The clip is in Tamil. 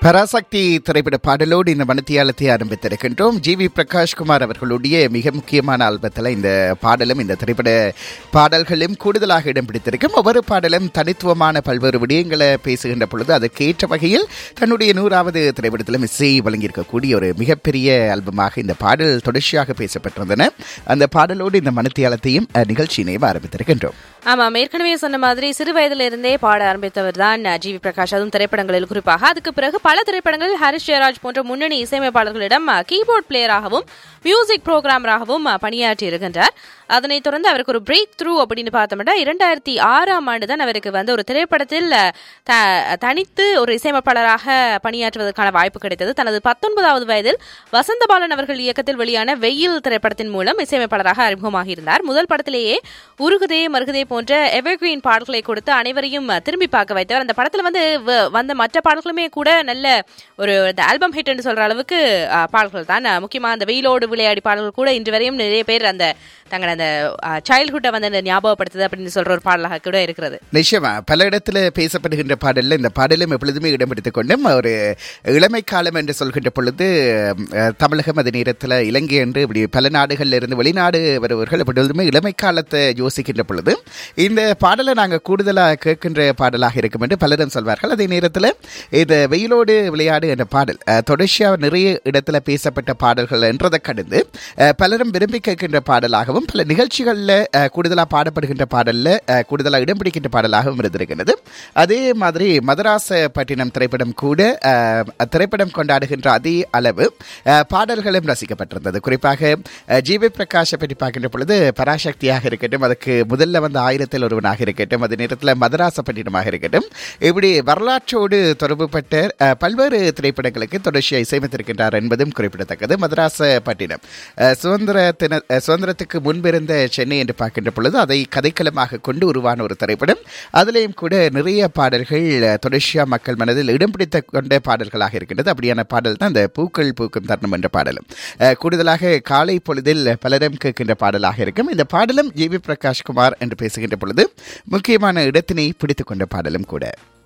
பராசக்தி திரைப்பட பாடலோடு இந்த மனத்தியாலத்தை ஆரம்பித்திருக்கின்றோம் ஜி வி பிரகாஷ்குமார் அவர்களுடைய மிக முக்கியமான ஆல்பத்தில் இந்த பாடலும் இந்த திரைப்பட பாடல்களும் கூடுதலாக இடம் பிடித்திருக்கும் ஒவ்வொரு பாடலும் தனித்துவமான பல்வேறு விடயங்களை பேசுகின்ற பொழுது அதற்கு ஏற்ற வகையில் தன்னுடைய நூறாவது திரைப்படத்திலும் இசை வழங்கியிருக்கக்கூடிய ஒரு மிகப்பெரிய ஆல்பமாக இந்த பாடல் தொடர்ச்சியாக பேசப்பட்டிருந்தன அந்த பாடலோடு இந்த மனத்தியாலத்தையும் அஹ், நிகழ்ச்சியினையும் ஆரம்பித்திருக்கின்றோம் ஆமாம் ஏற்கனவே சொன்ன மாதிரி சிறு வயதில இருந்தே பாட ஆரம்பித்தவர் தான் ஜி வி பிரகாஷ் அதுவும் திரைப்படங்களில் குறிப்பாக அதுக்கு பிறகு பல திரைப்படங்களில் ஹரிஷ் ஜெயராஜ் போன்ற முன்னணி இசையமைப்பாளர்களிடம் கீபோர்ட் பிளேயராகவும் மியூசிக் புரோகிராமராகவும் பணியாற்றி இருக்கின்றார் அதனைத் தொடர்ந்து அவருக்கு ஒரு பிரேக் த்ரூ அப்படின்னு பார்த்தோம்னா இரண்டாயிரத்தி ஆறாம் ஆண்டு தான் அவருக்கு வந்து ஒரு திரைப்படத்தில் த- தனித்து ஒரு இசையமைப்பாளராக பணியாற்றுவதற்கான வாய்ப்பு கிடைத்தது தனது பத்தொன்பதாவது வயதில் வசந்தபாலன் அவர்கள் இயக்கத்தில் வெளியான வெயில் திரைப்படத்தின் மூலம் இசையமைப்பாளராக அறிமுகமாகியிருந்தார் முதல் படத்திலேயே உருகுதே மருகுதே போன்ற எவர்கிரீன் பாடல்களை கொடுத்து அனைவரையும் அஹ், திரும்பி பார்க்க வைத்தவர் அந்த படத்துல வந்து வ- வந்த மற்ற பாடல்களுமே கூட நல்ல ஒரு ஆல்பம் ஹிட் என்று சொல்ற அளவுக்கு அஹ், பாடல்கள் தான் அஹ், முக்கியமா அந்த வெயிலோடு விளையாடி பாடல்கள் கூட இன்று வரையும் நிறைய பேர் அந்த தங்கள் அந்த சைல்ட்ஹுட்டை வந்து அந்த ஞாபகப்படுத்துது அப்படின்னு சொல்ற ஒரு பாடலாக கூட இருக்கிறது நிச்சயமா பல இடத்துல பேசப்படுகின்ற பாடல்ல இந்த பாடலும் எப்பொழுதுமே இடம் பிடித்துக் கொண்டும் ஒரு இளமை காலம் என்று சொல்கின்ற பொழுது அஹ், தமிழகம் அது நேரத்தில் இலங்கை என்று இப்படி பல நாடுகள்ல இருந்து வெளிநாடு வருவர்கள் எப்பொழுதுமே இளமை காலத்தை யோசிக்கின்ற பொழுது இந்த பாடலை நாங்கள் கூடுதலாக கேட்கின்ற பாடலாக இருக்கும் என்று பலரும் சொல்வார்கள் அதே நேரத்தில் இந்த வெயிலோடு விளையாடு என்ற பாடல் அஹ், தொடர்ச்சியாக நிறைய இடத்துல பேசப்பட்ட பாடல்கள் என்றதை கடந்து அஹ், பலரும் விரும்பி கேட்கின்ற பாடலாகவும் பல நிகழ்ச்சிகளில் கூடுதலாக பாடப்படுகின்ற பாடல்ல அஹ், கூடுதலாக இடம் பிடிக்கின்ற பாடலாகவும் இருந்திருக்கிறது அதே மாதிரி மதராசப்பட்டினம் திரைப்படம் கூட அஹ், திரைப்படம் கொண்டாடுகின்ற அதே அளவு அஹ், பாடல்களும் ரசிக்கப்பட்டிருந்தது குறிப்பாக அஹ், ஜி வி பிரகாஷை பற்றி பார்க்கின்ற பொழுது பராசக்தியாக இருக்கட்டும் அதுக்கு முதல்ல வந்த ஆயிரத்தில் ஒருவனாக இருக்கட்டும் அதே நேரத்தில் மதராசப்பட்டினமாக இருக்கட்டும் இப்படி வரலாற்றோடு தொடர்புபட்ட அஹ், பல்வேறு திரைப்படங்களுக்கு தொடர்ச்சியாக இசையமைத்திருக்கின்றார் என்பதும் குறிப்பிடத்தக்கது மதராசப்பட்டினம் அஹ், சுதந்திரத்தின அஹ், சுதந்திரத்துக்கு முன்பிருந்த சென்னை என்று பார்க்கின்ற பொழுது அதை கதைக்களமாக கொண்டு உருவான ஒரு திரைப்படம் அதிலேயும் கூட நிறைய பாடல்கள் அஹ், தொடர்ச்சியா மக்கள் மனதில் இடம் பிடித்த கொண்ட பாடல்களாக இருக்கின்றது அப்படியான பாடல் தான் இந்த பூக்கள் பூக்கும் தருணம் என்ற பாடலும் அஹ், கூடுதலாக காலை பொழுதில் பலரும் கேட்கின்ற பாடலாக இருக்கும் இந்த பாடலும் ஜி வி பிரகாஷ்குமார் என்று பேசுகின்ற பொழுது முக்கியமான இடத்தினை பிடித்துக் கொண்ட பாடலும் கூட